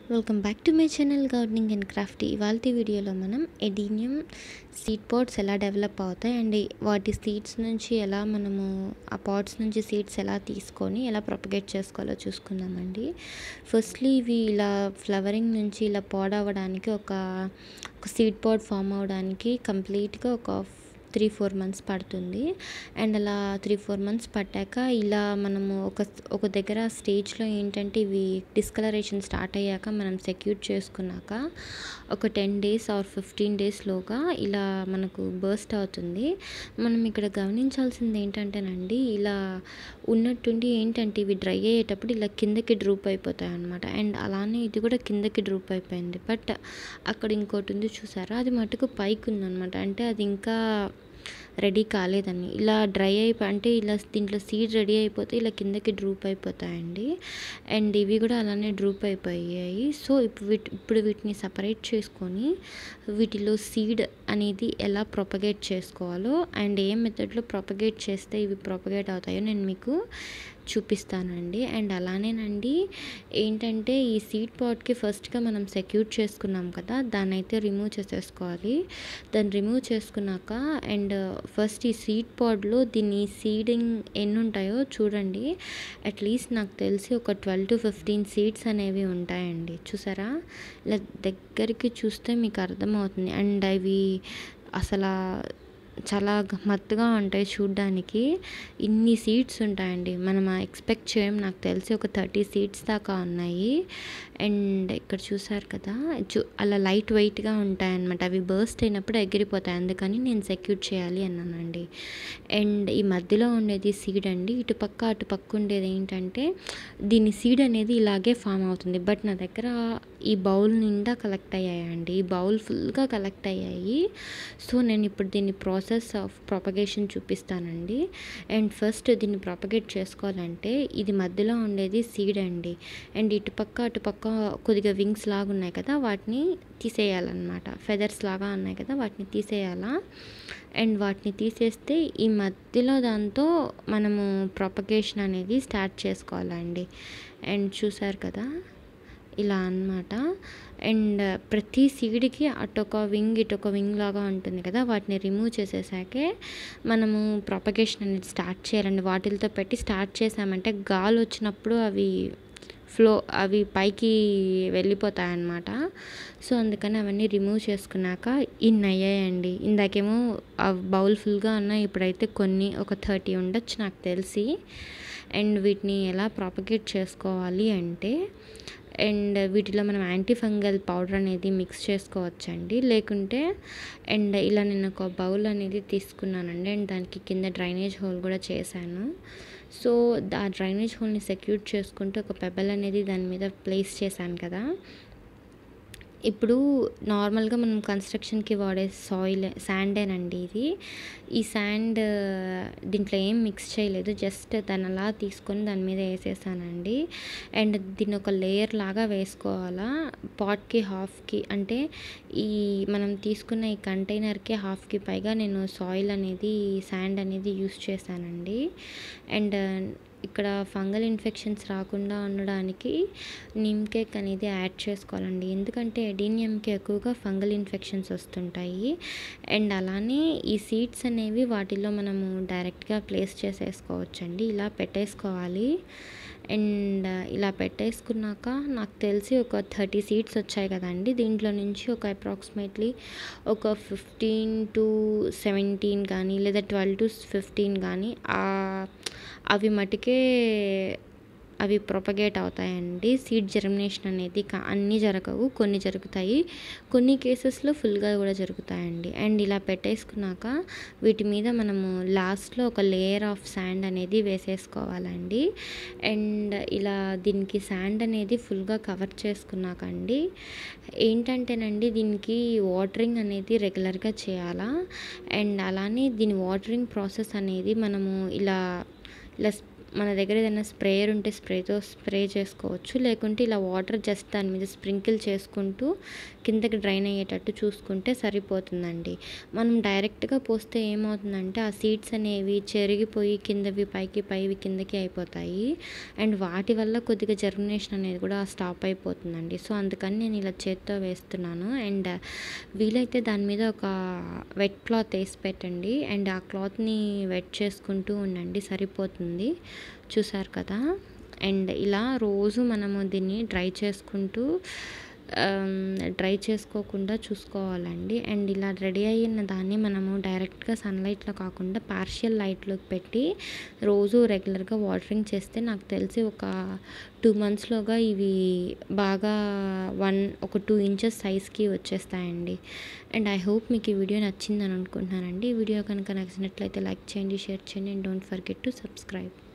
welcome back to my channel gardening and craft ఇవాళ వీడియోలో మనం ఎడీనియం సీడ్ పాట్స్ ఎలా డెవలప్ అవుతాయి అండ్ వాటి సీడ్స్ నుంచి ఎలా మనము ఆ పాట్స్ నుంచి సీడ్స్ ఎలా తీసుకొని ఎలా ప్రొపగేట్ చేసుకోవాలో చూసుకుందామండి ఫస్ట్లీ ఇవి ఇలా ఫ్లవరింగ్ నుంచి ఇలా పాడ్ అవ్వడానికి ఒక ఒక సీడ్ పాడ్ ఫామ్ అవ్వడానికి కంప్లీట్గా ఒక త్రీ ఫోర్ మంత్స్ పడుతుంది అండ్ అలా త్రీ ఫోర్ మంత్స్ పట్టాక ఇలా మనము ఒక ఒక దగ్గర స్టేజ్లో ఏంటంటే ఇవి డిస్కలరేషన్ స్టార్ట్ అయ్యాక మనం సెక్యూర్ చేసుకున్నాక ఒక టెన్ డేస్ ఆర్ ఫిఫ్టీన్ డేస్లోగా ఇలా మనకు బర్స్ట్ అవుతుంది మనం ఇక్కడ గమనించాల్సింది ఏంటంటేనండి ఇలా ఉన్నట్టుండి ఏంటంటే ఇవి డ్రై అయ్యేటప్పుడు ఇలా కిందకి డ్రూప్ అయిపోతాయి అనమాట అండ్ అలానే ఇది కూడా కిందకి డ్రూప్ అయిపోయింది బట్ అక్కడ ఇంకోటి ఉంది చూసారా అది మటుకు పైకి ఉందన్నమాట అంటే అది ఇంకా రెడీ కాలేదని ఇలా డ్రై అయిపో అంటే ఇలా దీంట్లో సీడ్ రెడీ అయిపోతే ఇలా కిందకి డ్రూప్ అయిపోతాయండి అండ్ ఇవి కూడా అలానే డ్రూప్ అయిపోయాయి సో ఇప్పుడు వీటి ఇప్పుడు వీటిని సపరేట్ చేసుకొని వీటిలో సీడ్ అనేది ఎలా ప్రొపగేట్ చేసుకోవాలో అండ్ ఏ మెథడ్లో ప్రొపగేట్ చేస్తే ఇవి ప్రొపగేట్ అవుతాయో నేను మీకు చూపిస్తానండి అండ్ అలానేనండి ఏంటంటే ఈ సీడ్ పాట్కి ఫస్ట్గా మనం సెక్యూర్ చేసుకున్నాం కదా దాన్ని అయితే రిమూవ్ చేసేసుకోవాలి దాన్ని రిమూవ్ చేసుకున్నాక అండ్ ఫస్ట్ ఈ సీడ్ పాడ్లో దీని సీడింగ్ ఎన్ని ఉంటాయో చూడండి అట్లీస్ట్ నాకు తెలిసి ఒక ట్వెల్వ్ టు ఫిఫ్టీన్ సీడ్స్ అనేవి ఉంటాయండి చూసారా ఇలా దగ్గరికి చూస్తే మీకు అర్థమవుతుంది అండ్ అవి అసలు చాలా గమ్మత్తుగా ఉంటాయి చూడ్డానికి ఇన్ని సీట్స్ ఉంటాయండి మనం ఎక్స్పెక్ట్ చేయం నాకు తెలిసి ఒక థర్టీ సీట్స్ దాకా ఉన్నాయి అండ్ ఇక్కడ చూసారు కదా చూ అలా లైట్ వెయిట్గా ఉంటాయన్నమాట అవి బర్స్ట్ అయినప్పుడు ఎగిరిపోతాయి అందుకని నేను సెక్యూర్ చేయాలి అన్నానండి అండ్ ఈ మధ్యలో ఉండేది సీడ్ అండి ఇటుపక్క అటుపక్క ఉండేది ఏంటంటే దీని సీడ్ అనేది ఇలాగే ఫామ్ అవుతుంది బట్ నా దగ్గర ఈ బౌల్ నిండా కలెక్ట్ అయ్యాయండి ఈ బౌల్ ఫుల్గా కలెక్ట్ అయ్యాయి సో నేను ఇప్పుడు దీన్ని ప్రాసెస్ ఆఫ్ ప్రొపగేషన్ చూపిస్తానండి అండ్ ఫస్ట్ దీన్ని ప్రొపగేట్ చేసుకోవాలంటే ఇది మధ్యలో ఉండేది సీడ్ అండి అండ్ ఇటుపక్క అటుపక్క కొద్దిగా వింగ్స్ లాగా ఉన్నాయి కదా వాటిని తీసేయాలన్నమాట ఫెదర్స్ లాగా ఉన్నాయి కదా వాటిని తీసేయాలా అండ్ వాటిని తీసేస్తే ఈ మధ్యలో దాంతో మనము ప్రొపగేషన్ అనేది స్టార్ట్ చేసుకోవాలండి అండ్ చూసారు కదా ఇలా అన్నమాట అండ్ ప్రతి సీడ్కి అటొక వింగ్ ఇటొక వింగ్ లాగా ఉంటుంది కదా వాటిని రిమూవ్ చేసేసాకే మనము ప్రొపగేషన్ అనేది స్టార్ట్ చేయాలండి వాటిలతో పెట్టి స్టార్ట్ చేసామంటే గాలి వచ్చినప్పుడు అవి ఫ్లో అవి పైకి వెళ్ళిపోతాయి అన్నమాట సో అందుకని అవన్నీ రిమూవ్ చేసుకున్నాక ఇన్ని అయ్యాయండి ఇందాకేమో ఆ బౌల్ ఫుల్గా ఉన్నాయి ఇప్పుడైతే కొన్ని ఒక థర్టీ ఉండొచ్చు నాకు తెలిసి అండ్ వీటిని ఎలా ప్రాపగేట్ చేసుకోవాలి అంటే అండ్ వీటిలో మనం యాంటీ ఫంగల్ పౌడర్ అనేది మిక్స్ చేసుకోవచ్చండి లేకుంటే అండ్ ఇలా నేను ఒక బౌల్ అనేది తీసుకున్నానండి అండ్ దానికి కింద డ్రైనేజ్ హోల్ కూడా చేశాను సో ఆ డ్రైనేజ్ హోల్ని సెక్యూర్ చేసుకుంటూ ఒక పెబల్ అనేది దాని మీద ప్లేస్ చేశాను కదా ఇప్పుడు నార్మల్గా మనం కన్స్ట్రక్షన్కి వాడే సాయిల్ శాండేనండి ఇది ఈ శాండ్ దీంట్లో ఏం మిక్స్ చేయలేదు జస్ట్ దాని అలా తీసుకొని దాని మీద వేసేసానండి అండ్ దీన్ని ఒక లేయర్ లాగా వేసుకోవాలా పాట్కి హాఫ్కి అంటే ఈ మనం తీసుకున్న ఈ కంటైనర్కి హాఫ్కి పైగా నేను సాయిల్ అనేది శాండ్ అనేది యూస్ చేశానండి అండ్ ఇక్కడ ఫంగల్ ఇన్ఫెక్షన్స్ రాకుండా ఉండడానికి నిమ్ కేక్ అనేది యాడ్ చేసుకోవాలండి ఎందుకంటే ఎడీనియంకి ఎక్కువగా ఫంగల్ ఇన్ఫెక్షన్స్ వస్తుంటాయి అండ్ అలానే ఈ సీడ్స్ అనేవి వాటిలో మనము డైరెక్ట్గా ప్లేస్ చేసేసుకోవచ్చండి ఇలా పెట్టేసుకోవాలి అండ్ ఇలా పెట్టేసుకున్నాక నాకు తెలిసి ఒక థర్టీ సీట్స్ వచ్చాయి కదండి దీంట్లో నుంచి ఒక అప్రాక్సిమేట్లీ ఒక ఫిఫ్టీన్ టు సెవెంటీన్ కానీ లేదా ట్వెల్వ్ టు ఫిఫ్టీన్ కానీ అవి మటుకే అవి ప్రొపగేట్ అవుతాయండి సీడ్ జర్మినేషన్ అనేది అన్నీ జరగవు కొన్ని జరుగుతాయి కొన్ని కేసెస్లో ఫుల్గా కూడా జరుగుతాయండి అండ్ ఇలా పెట్టేసుకున్నాక వీటి మీద మనము లాస్ట్లో ఒక లేయర్ ఆఫ్ శాండ్ అనేది వేసేసుకోవాలండి అండ్ ఇలా దీనికి శాండ్ అనేది ఫుల్గా కవర్ చేసుకున్నాకండి ఏంటంటేనండి దీనికి వాటరింగ్ అనేది రెగ్యులర్గా చేయాలా అండ్ అలానే దీని వాటరింగ్ ప్రాసెస్ అనేది మనము ఇలా ఇలా మన దగ్గర ఏదైనా స్ప్రేయర్ ఉంటే స్ప్రేతో స్ప్రే చేసుకోవచ్చు లేకుంటే ఇలా వాటర్ జస్ట్ దాని మీద స్ప్రింకిల్ చేసుకుంటూ కిందకి డ్రైన్ అయ్యేటట్టు చూసుకుంటే సరిపోతుందండి మనం డైరెక్ట్గా పోస్తే ఏమవుతుందంటే ఆ సీడ్స్ అనేవి చెరిగిపోయి కిందవి పైకి పైవి కిందకి అయిపోతాయి అండ్ వాటి వల్ల కొద్దిగా జర్మినేషన్ అనేది కూడా స్టాప్ అయిపోతుందండి సో అందుకని నేను ఇలా చేత్తో వేస్తున్నాను అండ్ వీలైతే దాని మీద ఒక వెట్ క్లాత్ వేసి పెట్టండి అండ్ ఆ క్లాత్ని వెట్ చేసుకుంటూ ఉండండి సరిపోతుంది చూసారు కదా అండ్ ఇలా రోజు మనము దీన్ని డ్రై చేసుకుంటూ డ్రై చేసుకోకుండా చూసుకోవాలండి అండ్ ఇలా రెడీ అయిన దాన్ని మనము డైరెక్ట్గా సన్లైట్లో కాకుండా పార్షియల్ లైట్లోకి పెట్టి రోజు రెగ్యులర్గా వాటరింగ్ చేస్తే నాకు తెలిసి ఒక టూ మంత్స్లోగా ఇవి బాగా వన్ ఒక టూ ఇంచెస్ సైజ్కి వచ్చేస్తాయండి అండ్ ఐ హోప్ మీకు ఈ వీడియో నచ్చిందని అనుకుంటున్నానండి ఈ వీడియో కనుక నచ్చినట్లయితే లైక్ చేయండి షేర్ చేయండి and don't forget to subscribe